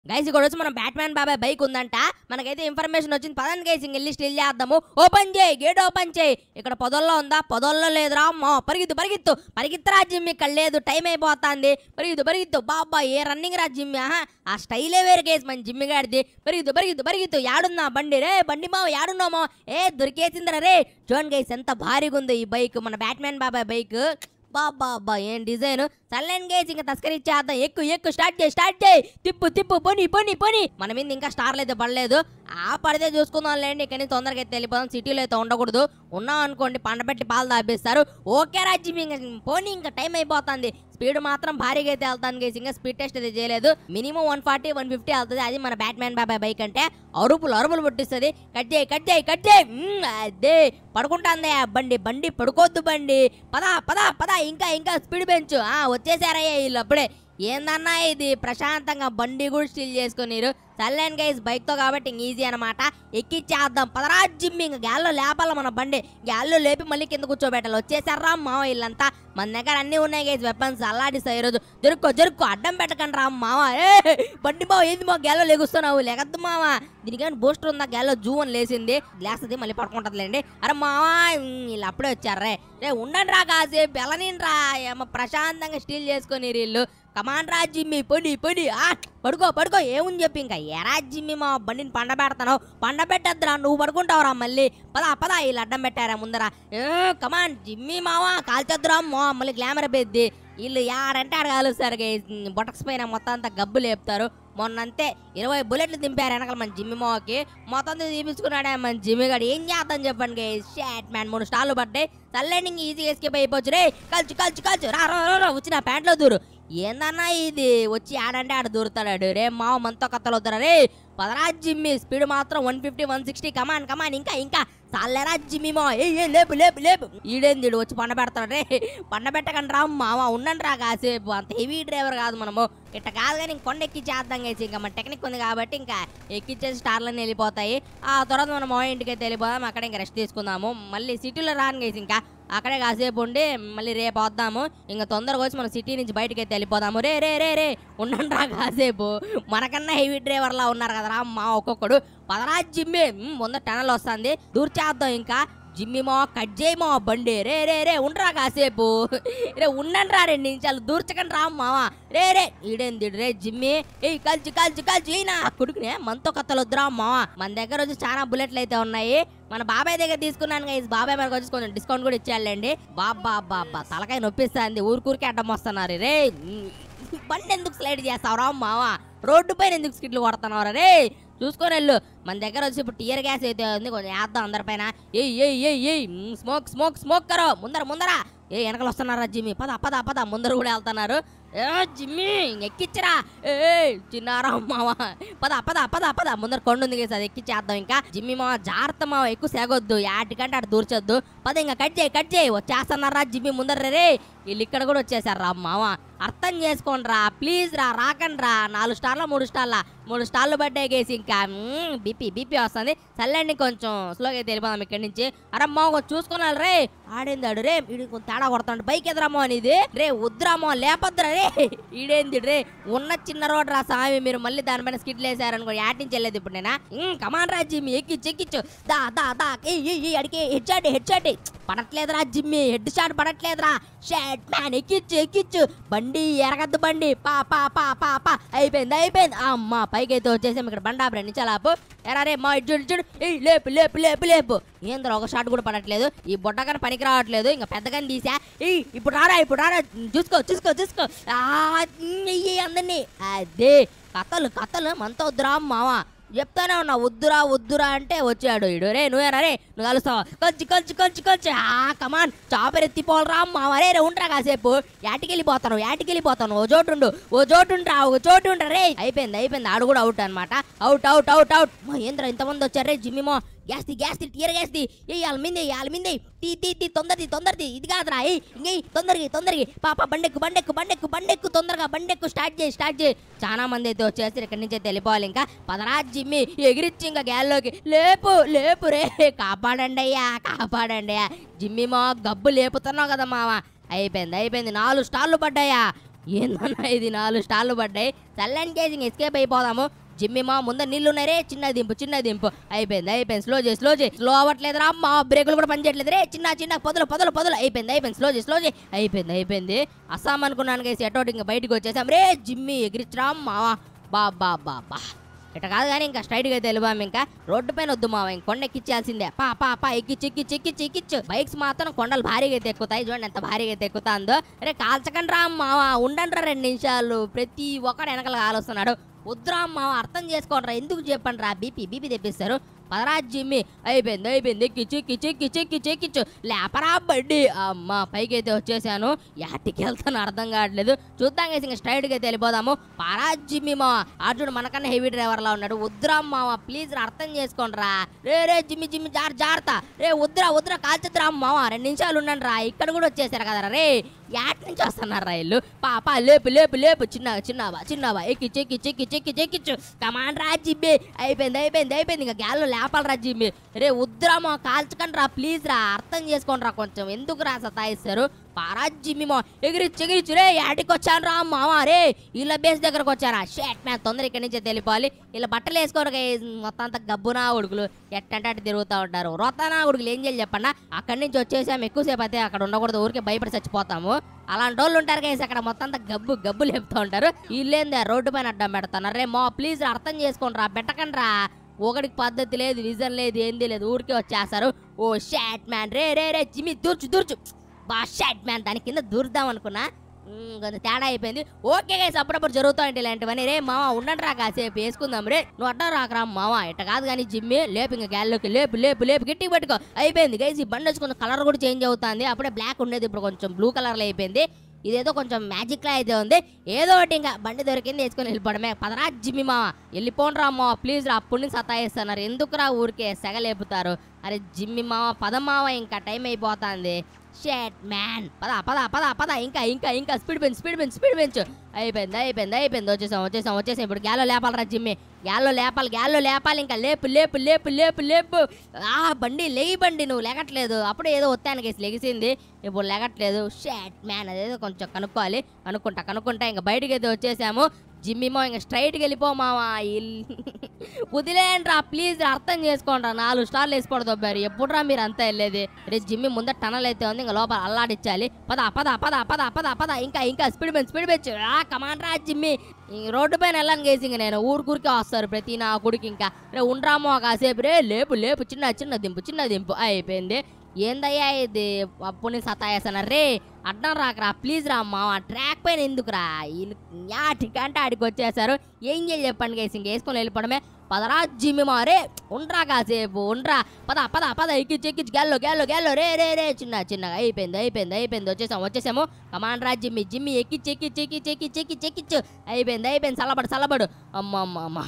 guys ఇక్కడ వచ్చి మనం బ్యాట్మ్యాన్ బాబాయ్ బైక్ ఉందంట మనకైతే ఇన్ఫర్మేషన్ వచ్చింది పదండి గైస్ ఇంక వెళ్ళి స్టిల్ చేద్దాము ఓపెన్ చేయి గేట్ ఓపెన్ చేయి ఇక్కడ పొదల్లో ఉందా పొదల్లో లేదురా అమ్మో పరిగెత్తు పరిగెత్తు పరిగెత్తరా జిమ్ ఇక్కడ లేదు టైం అయిపోతుంది పరిగెత్తు పరిగెత్తు బాబా ఏ రన్నింగ్ రా జిమ్ ఆహా ఆ స్టైలే వేరే కేసు మన జిమ్ గాడిది పరిగెత్తు పరిగెత్తు పరిగెత్తు యాడున్నా బండి రే బండి మావ యాడున్నామో ఏ దొరికేసిందిరా రే చూడండి గైస్ ఎంత భారీగా ఉంది ఈ బైక్ మన బ్యాట్మ్యాన్ బాబాయ్ బైక్ బాబా అబ్బా ఏం డిజైన్ సర్లేన్ గేజ్ ఇంకా తస్కరిచ్చేద్దాం ఎక్కు ఎక్కు స్టార్ట్ చేయి స్టార్ట్ చేయి తిప్పు తిప్పు పోని పోని పోని మన మీద ఇంకా స్టార్లు అయితే పడలేదు ఆ పడితే చూసుకుందాం లేండి ఇక్కడ నుంచి తొందరగా అయితే వెళ్ళిపోదాం సిటీలో అయితే ఉండకూడదు ఉన్నాం అనుకోండి పండబెట్టి పాలు తాపిస్తారు ఓకే రాజ్యం ఇంకా పోనీ ఇంకా టైం అయిపోతుంది స్పీడ్ మాత్రం భారీగా అయితే వెళ్తాను గేసి ఇంకా స్పీడ్ టెస్ట్ అయితే చేయలేదు minimum one forty one fifty వెళ్తుంది అది మన బ్యాట్మ్యాన్ బాబాయ్ బైక్ అంటే అరుపులు అరుపులు పుట్టిస్తుంది కట్ చేయి కట్ చేయి కట్ చేయి మ్మ్, అదే పడుకుంటాందే ఆ బండి బండి పడుకోవద్దు బండి పద పద పద ఇంకా ఇంకా స్పీడ్ పెంచు ఆ వచ్చేసారయ్యా వీళ్ళు అప్పుడే ఏందన్నా ఇది ప్రశాంతంగా బండి కూడా స్టీల్ చేసుకున్నారు సర్లేన్ గైస్ బైక్ తో కాబట్టి ఇంక ఈజీ అనమాట ఎక్కిచ్చేద్దాం పదరా జిమ్ ఇంక గ్యాల్లో లేపాల మన బండి గ్యాల్లో లేపి మళ్ళీ కింద కూర్చోబెట్టాలి వచ్చేసారా మావ వీళ్ళంతా మన దగ్గర అన్ని ఉన్నాయి గైస్ వెపన్స్ అల్లాడిస్తాయి ఈరోజు జరుక్కో జరుక్కో అడ్డం పెట్టకండి రా మావ ఏ బండి మావ ఏంది మా గ్యాల్లో లెగుస్తున్నావు లెగద్దు మావ దీనికేమైనా బూస్టర్ ఉందా గ్యాల్లో జూ అని లేసింది లేస్తుంది మళ్ళీ పడుకుంటుందిలేండి అరే మావా ఉమ్, వీళ్ళు అప్పుడే వచ్చారు రే రే ఉండండి రా కాసేపు వెళ్ళనిండి రా ఏమో ప్రశాంతంగా స్టీల్ చేసుకొని వీళ్ళు కమాన్ రా జిమ్మి పొడి పొడి ఆ పడుకో పడుకో ఏముంది చెప్పి ఇంకా ఎరా జిమ్మి మా బండిని పండ పెడతాను పండ పెట్టద్దురా నువ్వు పడుకుంటావురా మళ్ళీ పదా పదా వీళ్ళు అడ్డం పెట్టారా ముందర ఏ కమాన్ జిమ్మి మావా కాల్చొద్దురా మా మళ్ళీ గ్లామర్ పెద్ది వీళ్ళు యాడంటే ఆడ కాలుస్తారు బొటక్స్ పైన మొత్తం అంతా గబ్బు లేపుతారు మొన్నంతే ఇరవై బుల్లెట్లు దింపారు వెనకాల మన జిమ్మి మావకి మొత్తం అంతా తీపించుకున్నాడే మన జిమ్మి గాడు ఏం చేద్దాం చెప్పండి షాట్ మ్యాన్ మూడు స్టార్లు పడ్డాయి సల్లెండింగ్ ఈజీగా ఎస్కేప్ అయిపోవచ్చు రే కల్చు కల్చు కల్చు రా రా రా, రా వచ్చి నా ప్యాంట్లో దూరు ఏందన్నా ఇది వచ్చి ఆడంటే ఆడ దూరుతాడు రే మావ మనతో కత్తలు వద్దురా రే పదరా జిమ్మి స్పీడ్ మాత్రం one fifty one sixty come on come on ఇంకా ఇంకా సాలేరా జిమ్మి మా ఏ ఏ లేపు లేపు లేపు ఈడేంది ఈడు వచ్చి పండ పెడతాడు రే పండ పెట్టకండి రా మామ ఉండండి రా కాసేపు అంత హెవీ డ్రైవర్ కాదు మనము ఇట్ట కాదు కానీ ఇంక కొండ ఎక్కి చేద్దాం కేసి ఇంకా మన టెక్నిక్ ఉంది కాబట్టి ఇంకా ఎక్కిచ్చేసి స్టార్లన్నీ వెళ్ళిపోతాయి ఆ తర్వాత మనం మా ఇంటికి అయితే వెళ్ళిపోదాం అక్కడ ఇంకా రెస్ట్ తీసుకుందాము మళ్ళీ సిటీలో రాను కేసి ఇంకా అక్కడే కాసేపు ఉండి మళ్ళీ రేపు వద్దాము ఇంకా తొందరగా వచ్చి మన సిటీ నుంచి బయటకి అయితే వెళ్ళిపోదాము రే రే రే రే ఉండండి రా కాసేపు మనకన్నా హెవీ డ్రైవర్లా ఉన్నారు కదరా మా ఒక్కొక్కడు పదరా జిమ్మి మ్, ముందర టనల్ వస్తుంది దూర్చేద్దాం ఇంకా జిమ్మి మా కట్ చేయమా బండి రే రే రే ఉండరా కాసేపు రే ఉండండి రా రెండు నిమిషాలు దూర్చకండి రా మావా రే రే ఈడేంది రే జిమ్మి ఏయ్ కలిసి కలిసి కలిసి అయినా కొడుకునే మనతో కత్తలు వద్దురా మావా మన దగ్గర వచ్చి చాలా బుల్లెట్లు అయితే ఉన్నాయి మన బాబాయ్ దగ్గర తీసుకున్నాను గైస్ బాబాయ్ మనకు వచ్చి కొంచెం డిస్కౌంట్ కూడా ఇచ్చేయాలండి బాబా బాబా తలకాయ నొప్పిస్తుంది ఊరికూరికే అడ్డం వస్తున్నారు రే ఉమ్, బండి ఎందుకు స్లైడ్ చేస్తావురా మావా రోడ్డు పైన ఎందుకు స్కిట్లు కొడుతున్నావురా రే చూసుకొని వెళ్ళు మన దగ్గర వచ్చి ఇప్పుడు టీయర్ గ్యాస్ అయితే ఉంది కొంచెం వేద్దాం అందరిపైన ఏయ్ ఏయ్ ఏయ్ ఏయ్ మ్, స్మోక్ స్మోక్ స్మోక్ కరో ముందర ముందర ఏ వెనకలు వస్తున్నారా జిమ్మి పద పద పద ముందర కూడా వెళ్తున్నారు ఏ జిమ్మి ఎక్కిచ్చరా ఏ చిన్నారా మావా పద పద పద పద ముందర కొండ ఉంది కదా అది ఎక్కిచ్చేద్దాం ఇంకా జిమ్మి మావ జాగ్రత్త మావ ఎక్కువ సేగొద్దు యాటికంటే అటు దూర్చొద్దు పద ఇంకా కట్ చేయి కట్ చేయి వచ్చేస్తున్నారా జిమ్మి ముందర రే వీళ్ళు ఇక్కడ కూడా వచ్చేసారు రా మావ అర్థం చేసుకోండి రా ప్లీజ్ రా రాకండి రా నాలుగు స్టార్ల మూడు స్టార్ల మూడు స్టార్లు పడ్డాయి గేసి ఇంకా బీపీ బీపీ వస్తుంది చల్లండి కొంచెం స్లోగా అయితే వెళ్ళిపోదాం ఇక్కడి నుంచి అరే మా కొంచెం చూసుకోవాలి రే ఆడేందాడు రే వీడి కొంచెం తేడా కొడతాడు బైక్ ఎదురామో అనేది రే వద్దురామో లేపద్దురా రే ఈడేంది రే ఉన్న చిన్న రోడ్ రా స్వామి మీరు మళ్ళీ దానిపైన స్కిట్లు వేసారనుకో యాటించి వెళ్ళేది ఇప్పుడు నేనా ఉమ్, కమాన్ రా జిమ్మి ఎక్కిచ్చు ఎక్కిచ్చు దా దా దా ఏయ్ ఏయ్ ఏయ్ అడిగే హెడ్ షాట్ హెడ్ షాట్ పడట్లేదురా జిమ్మి హెడ్ షాట్ పడట్లేదురా షాట్ మ్యాన్ ఎక్కిచ్చు ఎక్కిచ్చు బండి ఎరగద్దు బండి పా పా పా పా పా అయిపోయింది అయిపోయింది అమ్మ పైకి అయితే వచ్చేసాం ఇక్కడ బండి ఆపరా నిచ్చలాపు ఎరా రే మా ఇటు చూడు చూడు ఏయ్ లేపు లేపు లేపు లేపు ఏంద్రా ఒక షాట్ కూడా పడట్లేదు ఈ బుట్టగాని పనికి రావట్లేదు ఇంకా పెద్దగాని తీసా ఏయ్ ఇప్పుడు రారా ఇప్పుడు రారా చూసుకో చూసుకో చూసుకో ఆ, ఇయ్యి అందరినీ అదే కథలు కథలు మనతో వద్దురా మావా చెప్తానే ఉన్నా వద్దురా వద్దురా అంటే వచ్చాడు ఇడు రే నువ్వేనా రే నువ్వు కలుస్తావా కొంచెం కొంచెం కొంచెం కొంచెం ఆ కమాన్ చాపర్ ఎత్తిపోలరా మావా రే రే ఉండరా కాసేపు యాటికెళ్ళిపోతాను యాటికెళ్ళిపోతాను ఓ చోటు ఉండు ఓ చోటు ఉండరా ఓ చోటు ఉండరా రే అయిపోయింది అయిపోయింది ఆడు కూడా అవుట్ అనమాట అవుట్ అవుట్ అవుట్ అవుట్ మా ఏంద్రా ఇంతమంది వచ్చారు రే జిమ్మిమో gas the gas the tear gas the ఏ వాళ్ళ మిందే వాళ్ళ మిందే తీ తీ తీ తొందరది తొందరది ఇది కాదురా ఏ ఇంకే తొందరగా తొందరగా పాప బండెక్కు బండెక్కు బండెక్కు బండెక్కు తొందరగా బండెక్కు స్టార్ట్ చేయి స్టార్ట్ చేయి చాలా మంది అయితే వచ్చేసి ఇక్కడి నుంచి అయితే వెళ్ళిపోవాలి ఇంకా పదరా జిమ్మి ఎగిరిచ్చి ఇంకా గ్యాల్లోకి లేపు లేపు రే కాపాడండి అయ్యా కాపాడండి అయ్యా జిమ్మి మా గబ్బు లేపుతున్నావు కదా మామ అయిపోయింది అయిపోయింది నాలుగు స్టార్లు పడ్డాయా ఏందన్నా ఇది నాలుగు స్టార్లు పడ్డాయి చల్లని కేసింగ్ ఎస్కేప్ అయిపోదాము జిమ్మి మా ముందర నీళ్ళు ఉన్నాయి రే చిన్న దింపు చిన్న దింపు అయిపోయింది అయిపోయింది స్లో చేయి స్లో చేయి స్లో అవ్వట్లేదు రా మా బ్రేకులు కూడా పనిచేయట్లేదు రే చిన్న చిన్న పొదలు పొదలు పొదలు అయిపోయింది అయిపోయింది స్లో చేయి స్లో చేయి అయిపోయింది అయిపోయింది అస్సాం అనుకున్నాను కేసి ఎటోటి ఇంకా బయటకు వచ్చేసాం రే జిమ్మి ఎగిరిచ్చిరా మావా బా బా బా బా ఇట కాదు కానీ ఇంకా స్ట్రైట్గా అయితే వెళ్ళిపోయాం ఇంకా రోడ్డు పైన వద్దు మావ ఇంక కొండ ఎక్కించాల్సిందే పా పా పా ఎక్కిచ్చు ఎక్కిచ్చు ఎక్కిచ్చు ఎక్కిచ్చు బైక్స్ మాత్రం కొండలు భారీగా అయితే ఎక్కుతాయి చూడండి ఎంత భారీగా అయితే ఎక్కుతాందో అరే కాల్చకండి రా మావా ఉండండి రా రెండు నిమిషాలు ప్రతి ఒక్కడు వెనకాల కాలుస్తున్నాడు వద్దురా మావ అర్థం చేసుకోండి రా ఎందుకు చెప్పండి రా బీపీ బీపీ తెప్పిస్తారు పదరా జిమ్మి అయిపోయింది అయిపోయింది ఎక్కిచ్చు ఎక్కిచ్చు ఎక్కిచ్చు ఎక్కిచ్చు ఎక్కిచ్చు లేపరా బండి అమ్మ పైకి అయితే వచ్చేసాను యాటికి వెళ్తాను అర్థం కావట్లేదు చూద్దాం కేసి ఇంకా స్ట్రైట్గా అయితే వెళ్ళిపోదాము పరా జిమ్మి మావ అర్జుడు మనకన్నా హెవీ డ్రైవర్లా ఉన్నాడు వద్దురా మావ ప్లీజ్ రా అర్థం చేసుకోండి రా రే రే జిమ్మి జిమ్మి జార్ జాగ్రత్త రే వద్దురా వద్దురా కాల్చొద్దురా మావ రెండు నిమిషాలు ఉండండి రా ఇక్కడ కూడా వచ్చేసారు కదా రే యాట్ నుంచి వస్తున్నారు రా ఇల్లు పాప లేపు లేపు లేపు చిన్నగా చిన్నవా చిన్నవా ఎక్కిచ్చు ఎక్కిచ్చు ఎక్కిచ్చు ఎక్కిచ్చు ఎక్కిచ్చు కమాన్ రా జిమ్మి అయిపోయింది అయిపోయింది అయిపోయింది ఇంకా గ్యాల్లో లేపాలి రా జిమ్మి రే వద్దురామో కాల్చకండి రా ప్లీజ్ రా అర్థం చేసుకోండి రా కొంచెం ఎందుకు రా సతాయిస్తారు పారా జిమ్మి మా ఎగిరిచ్చు ఎగిరిచ్చు రే యాటికి వచ్చాను రా మావా రే వీళ్ళ బేస్ దగ్గరకు వచ్చారా షేట్ మ్యాన్ తొందర ఇక్కడి నుంచే తెలిపాలి వీళ్ళ బట్టలు వేసుకోరు మొత్తం అంతా గబ్బునా ఉడుకులు ఎట్టంటే అటు తిరుగుతూ ఉంటారు రోతానా ఉడుకులు ఏం చేయాలి చెప్పండి అక్కడి నుంచి వచ్చేసాము ఎక్కువసేపు అయితే అక్కడ ఉండకూడదు ఊరికే భయపడి చచ్చిపోతాము అలాంటి వాళ్ళు ఉంటారు కదా అక్కడ మొత్తం అంతా గబ్బు గబ్బు లేపుతూ ఉంటారు వీళ్ళేందా రోడ్డు పైన అడ్డం పెడతాను రే మా ప్లీజ్ అర్థం చేసుకోండి రా పెట్టకండి రా ఒకడికి పద్ధతి లేదు విజన్ లేదు ఏంది లేదు ఊరికే వచ్చేస్తారు ఓ షాట్ మ్యాన్ రే రే రే జిమ్మి దూర్చు దూర్చు బా షాట్ మ్యాన్ దాని కింద దూరుదాం అనుకున్నా మ్మ్, కొంచెం తేడా అయిపోయింది ఓకే గైస్ అప్పుడప్పుడు జరుగుతూ ఉంటాయి ఇలాంటివన్నీ రే మామ ఉండండి రా కాసేపు వేసుకుందాం రే నువ్వు అడ్డా రాకరా మామ ఇట్ట కాదు కానీ జిమ్మి లేపు ఇంకా గ్యాల్లోకి లేపు లేపు లేపు గట్టి పట్టుకో అయిపోయింది గైస్ ఈ బండి వచ్చి కొంచెం కలర్ కూడా చేంజ్ అవుతుంది అప్పుడే బ్లాక్ ఉండేది ఇప్పుడు కొంచెం బ్లూ కలర్లో అయిపోయింది ఇదేదో కొంచెం మ్యాజిక్ లా అయితే ఉంది ఏదో ఒకటి ఇంకా బండి దొరికింది వేసుకొని వెళ్ళిపోవడమే పదరా జిమ్మి మామ వెళ్ళిపోండి రా మావ ప్లీజ్ రా అప్పుడు నుంచి సతాయిస్తున్నారు ఎందుకురా ఊరికే సెగలేపుతారు అరే జిమ్మి మామ పద మావ ఇంకా టైం అయిపోతుంది షేట్ మ్యాన్ పద పద పద పద ఇంకా ఇంకా ఇంకా స్పీడ్ పెంచు స్పీడ్ పెంచు స్పీడ్ పెంచు అయిపోయింది అయిపోయింది అయిపోయింది వచ్చేసాం వచ్చేసాం వచ్చేసాం ఇప్పుడు గ్యాలో లేపాలరా జిమ్మి గ్యాల్లో లేపాలి గ్యాల్లో లేపాలి ఇంకా లేపు లేపు లేపు లేపు లేపు ఆ బండి లేయి బండి నువ్వు లెగట్లేదు అప్పుడు ఏదో ఒత్తానికి వేసి లెగిసింది ఇప్పుడు లెగట్లేదు షేట్ మ్యాన్ అదేదో కొంచెం కనుక్కోవాలి కనుక్కుంటా కనుక్కుంటా ఇంకా బయటికి అయితే వచ్చేసాము జిమ్మిమో ఇంకా స్ట్రైట్కి వెళ్ళిపో మావా వదిలేయండి రా ప్లీజ్ అర్థం చేసుకోండి రా నాలుగు స్టార్లు వేసుకోవడం దొబ్బారు ఎప్పుడురా మీరు అంతా వెళ్ళేది రే జిమ్మి ముందర టనల్ అయితే ఉంది ఇంకా లోపల అల్లాడిచ్చాలి పద పద పద పద పద పద ఇంకా ఇంకా స్పీడ్ బెంచ్ స్పీడ్ బెంచ్ రా కమాన్ రా జిమ్మి ఈ రోడ్డు పైన వెళ్ళాను కేసి ఇంక నేను ఊరికూరికే వస్తారు ప్రతి నా కొడుకు ఇంకా రే ఉండరామో కాసేపు రే లేపు లేపు చిన్న చిన్న దింపు చిన్న దింపు అయిపోయింది ఏందయ్యా ఇది అప్పుడు సతాయేసన రే అడ్డం రాకరా ప్లీజ్ రా అమ్మా ఆ ట్రాక్ పైన ఎందుకురా యాటికంటే ఆడికి వచ్చేసారు ఏం చేయాలి చెప్పండి కేసు ఇంక వేసుకొని వెళ్ళిపోవడమే పదరా జిమ్మి మారే ఉండ్రా కాసేపు ఉండ్రా పద పద పద ఎక్కిచ్చి ఎక్కిచ్చి గ్యాల్లో గ్యాల్లో గ్యాల్లో రే రే రే చిన్న చిన్నగా అయిపోయింది అయిపోయింది అయిపోయింది వచ్చేసాము వచ్చేసాము కమాండ్ రా జిమ్మి జిమ్మి ఎక్కిచ్చి ఎక్కిచ్చి ఎక్కిచ్చి ఎక్కిచ్చి ఎక్కిచ్చి ఎక్కిచ్చు అయిపోయింది అయిపోయింది చల్లబడు చల్లబడు అమ్మ అమ్మ అమ్మ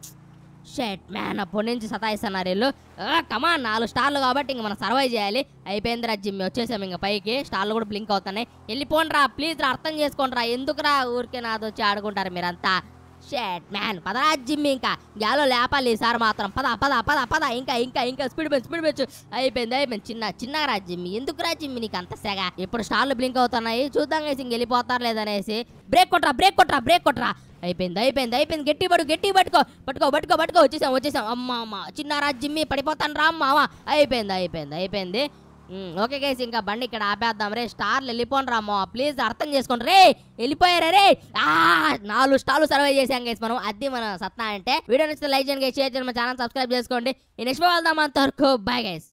షెట్ మ్యాన్ అప్పటి నుంచి సతాయిస్తున్నారు వీళ్ళు కమాన్ నాలుగు స్టార్లు కాబట్టి ఇంక మనం సర్వైవ్ చేయాలి అయిపోయింది రా జిమ్మి వచ్చేసాము ఇంకా పైకి స్టార్లు కూడా బ్లింక్ అవుతున్నాయి వెళ్ళిపోండి రా ప్లీజ్ రా అర్థం చేసుకోండి రా ఎందుకురా ఊరికే నాది వచ్చి ఆడుకుంటారు మీరంతా షెట్ మ్యాన్ పదరా జిమ్మి ఇంకా గ్యాలో లేపాలి ఈసారి మాత్రం పద పద పద పద ఇంకా ఇంకా ఇంకా స్పీడ్ పెంచు స్పీడ్ పెంచు అయిపోయింది అయిపోయింది చిన్న చిన్నగా రా జిమ్మి ఎందుకు రా జిమ్మి నీకు అంత సెగ ఇప్పుడు స్టార్లు బ్లింక్ అవుతున్నాయి చూద్దాం వేసి ఇంక వెళ్ళిపోతారు లేదనేసి బ్రేక్ కొట్రా బ్రేక్ కొట్రా బ్రేక్ కొట్రా అయిపోయింది అయిపోయింది అయిపోయింది గట్టి పడు గట్టి పట్టుకో పట్టుకో పట్టుకో పట్టుకో వచ్చేసాం వచ్చేసాం అమ్మ అమ్మ చిన్న రా జిమ్మి పడిపోతాను రా అమ్మ అమ్మ అయిపోయింది అయిపోయింది అయిపోయింది ఉమ్, ఓకే గైస్ ఇంకా బండి ఇక్కడ ఆపేద్దాం రే స్టార్లు వెళ్ళిపోండి రా అమ్మ ప్లీజ్ అర్థం చేసుకోండి రే వెళ్ళిపోయారా రే ఆ నాలుగు స్టార్లు సర్వే చేసాం గైస్ మనం అది మన సత్తా అంటే వీడియో నచ్చితే లైక్ చేయండి షేర్ చేయండి మన ఛానల్ సబ్స్క్రైబ్ చేసుకోండి ఈ నెక్స్ట్ వెళ్దాం అంతవరకు బాయ్ గైస్